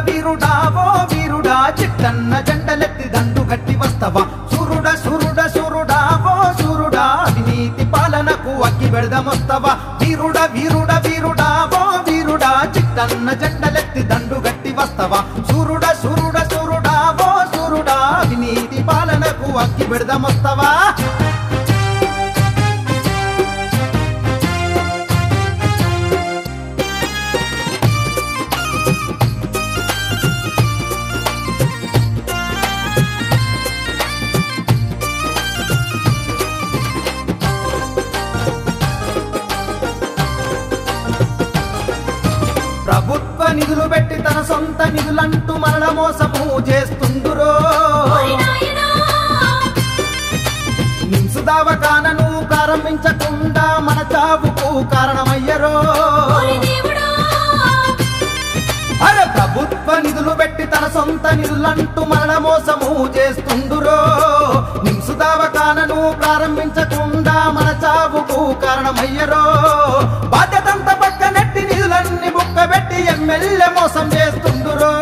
వీరుడా ఓ వీరుడా చిట్టన్న జెండలెత్తి దండు గట్టి వస్తవా సురుడ సురుడ సురుడా ఓ సురుడా అవినీతి పాలనకు అగ్గి పెడదమొస్తవా వీరుడ వీరుడ వీరుడా ఓ వీరుడా చిట్టన్న జెండలెత్తి దండు గట్టి వస్తవా సురుడ సురుడ సురుడా ఓ సురుడా అవినీతి పాలనకు అగ్గి పెడదమొస్తవా ప్రభుత్వ నిధులు పెట్టి తన సొంత నిధులంటూ మరల మోసము చేస్తుందురో ఓరి నాయనా నింసు దావకానను ప్రారంభించకుండా మన చావుకు కారణమయ్యరో ఓరి దేవుడా అరే ప్రభుత్వ నిధులు పెట్టి తన సొంత నిధులంటూ మరల మోసము చేస్తుందురో నింసు దావకానను ప్రారంభించకుండా మన చావుకు కారణమయ్యరో బాధ్యతంతా పక్క నెట్టి నిధులన్నీ బుక్కబెట్టి ఎమ్మెల్యే మోసం చేస్తుందురో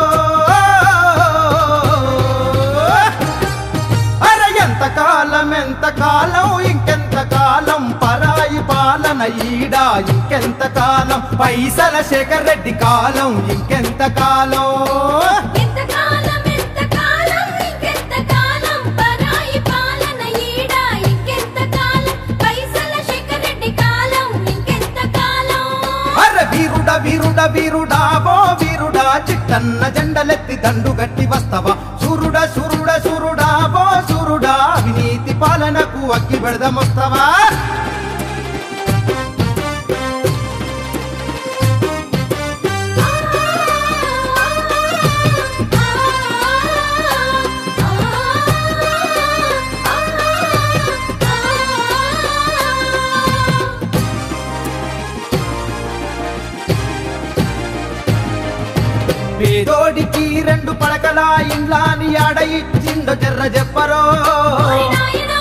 అరే ఎంత కాలం ఎంత కాలం ఇంకెంత కాలం పరాయి పాలన ఈడా ఇంకెంత కాలం పైసల శేఖర్ రెడ్డి కాలం ఇంకెంత కాలం ఎంత కాలం ఎంత కాలం ఇంకెంత కాలం పరాయి పాలన ఈడ ఇంకెంత కాలం పైసల శేఖరెడ్డి కాలం ఇంకెంత కాలం అరే వీరుడ వీరుడ వీరుడా ఓ వీరుడా చిట్టన్న జెండలెత్తి దండు గట్టి వస్తవా సూరుడ సూరుడ సూరుడా ఓ సూరుడా అవినీతి పాలనకు అగ్గి పెడదమొస్తవా పేదోడికి రెండు పడకల ఇండ్లాని ఆడ ఇచ్చిండో జర్ర చెప్పరో ఓరి నాయనా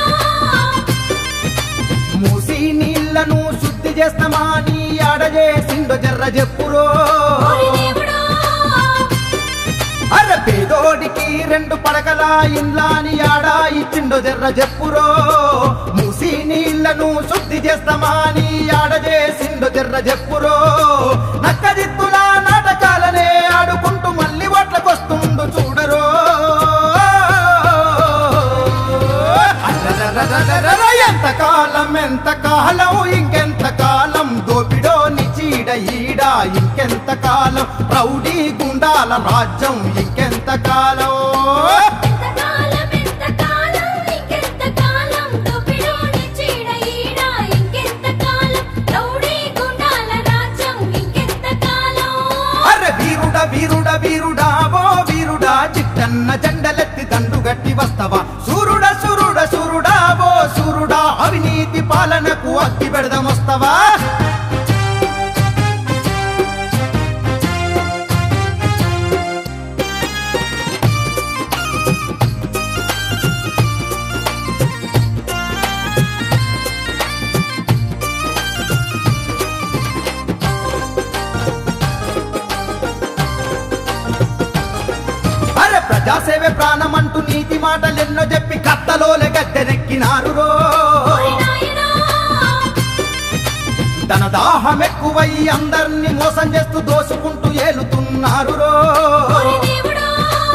మూసి నీళ్లను శుద్ధి చేస్తామని ఆడ చేసిండో జర్ర చెప్పురో ఓరి దేవుడా అరే పేదోడికి రెండు పడకల ఇండ్లాని ఆడ ఇచ్చిండో జర్ర చెప్పురో మూసి నీళ్లను శుద్ధి చేస్తామని ఆడ చేసిండో జర్ర చెప్పురో నక్కదిత్తుల నాటకాలనే ఆడుకుంటూ మళ్ళీ ఓట్లకొస్తుండు చూడరో అర్రర్రర్రర్రర్ర ఎంత కాలం ఎంత కాలం ఇంకెంత కాలం దోపిడోని చీడ ఈడ ఇంకెంత కాలం రౌడీ గుండాల రాజ్యం ఇంకెంత కాలం ఎంత కాలం ఎంత కాలం ఇంకెంత కాలం దోపిడోని చీడ ఈడ ఇంకెంత కాలం రౌడీ గుండాల రాజ్యం ఇంకెంత కాలం అరే వీరుడ వీరుడ వీరుడా ఓ వీరుడా చిట్టన్న జెండలెత్తి దండు గట్టి వస్తవా సూరుడ సురుడ సురుడా ఓ సూరుడా అవినీతి పాలనకు అగ్గి పెడదమొస్తవా అరే ప్రజాసేవే ప్రాణమంటూ నీతి మాటలెన్నో చెప్పి కత్తలోలే గద్దెనెక్కినారు రో ఓరి నాయనా తన దాహం ఎక్కువై అందర్ని మోసం చేస్తూ దోసుకుంటూ ఏలుతున్నారు రో ఓరి దేవుడా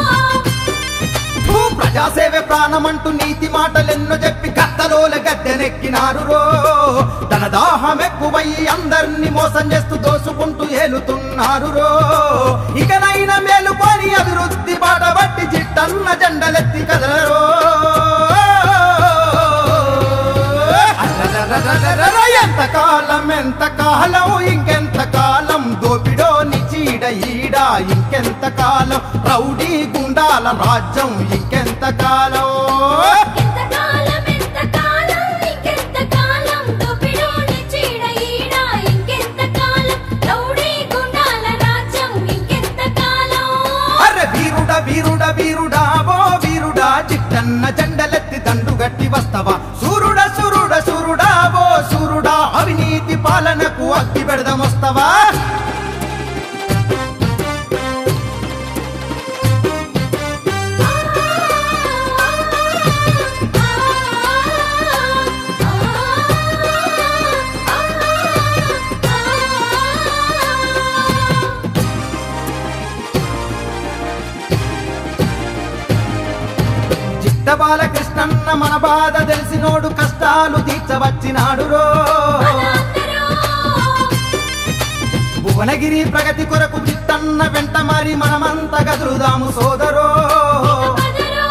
భూ ప్రజాసేవే ప్రాణమంటూ నీతి మాటలెన్నో చెప్పి కత్తలోల గద్దెనెక్కినారు రో తన దాహం ఎక్కువై అందర్ని మోసం చేస్తూ దోసుకుంటూ ఏలుతున్నారు రో ఇకనైనా మేలుకొని అభివృద్ధి బాట బట్టి జిట్టన్న జెండలెత్తి కదలరో అర్రర్రర్రర్రర్ర ఎంత కాలం ఎంత కాలం ఇంకెంత కాలం దోపిడోని చీడ ఈడ ఇంకెంత కాలం రౌడీ గుండాల రాజ్యం ఇంకెంత కాలం ఎంత కాలం ఎంత కాలం ఇంకెంత కాలం దోపిడోని చీడ ఈడ ఇంకెంత కాలం రౌడీ గుండాల రాజ్యం ఇంకెంత కాలం అరే వీరుడ వీరుడ వీరుడా ఓ వీరుడా చిట్టన్న జెండలెత్తి దండు గట్టి వస్తవా సూరుడ సురుడ సురుడా ఓ సూరుడా అవినీతి పాలనకు అగ్గి పెడదమొస్తవా బాలకృష్ణన్న మన బాధ తెలిసినోడు కష్టాలు తీర్చవచ్చినాడు రో మన అందరూ భువనగిరి ప్రగతి కొరకు చిట్టన్న వెంట మరి మనమంత గదులుదాము సోదరో పదరో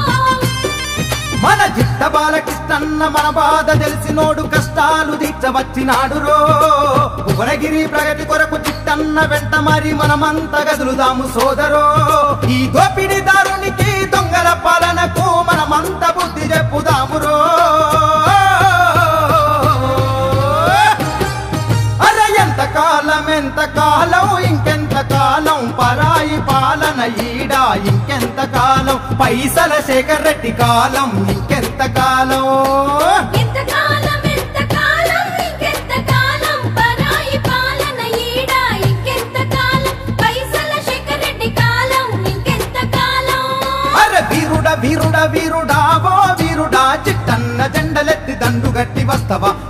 మన జిట్ట బాలకృష్ణన్న మన బాధ తెలిసినోడు కష్టాలు తీర్చవచ్చినాడు రో భువనగిరి ప్రగతి కొరకు చిట్టన్న వెంట మరి మనమంత గదులుదాము సోదరో ఈ దోపిడి దారునికి దొంగల పాలనకు మనమంత బుద్ధి చెప్పుదాము రో అరే ఎంత కాలం ఎంత కాలం ఇంకెంత కాలం పరాయి పాలన ఈడా ఇంకెంత కాలం పైసల శేఖర్ రెడ్డి కాలం ఇంకెంత కాలం ఎంతకాలం ఎంతకాలం ఇంకెంతకాలం పరాయి పాలన ఈడ ఇంకెంతకాలం పైసల శేఖరెడ్డి కాలం ఇంకెంతకాలం అరే వీరుడ వీరుడ వీరుడా ఓ వీరుడా చిట్టన్న జెండలెత్తి దండు గట్టి వస్తవా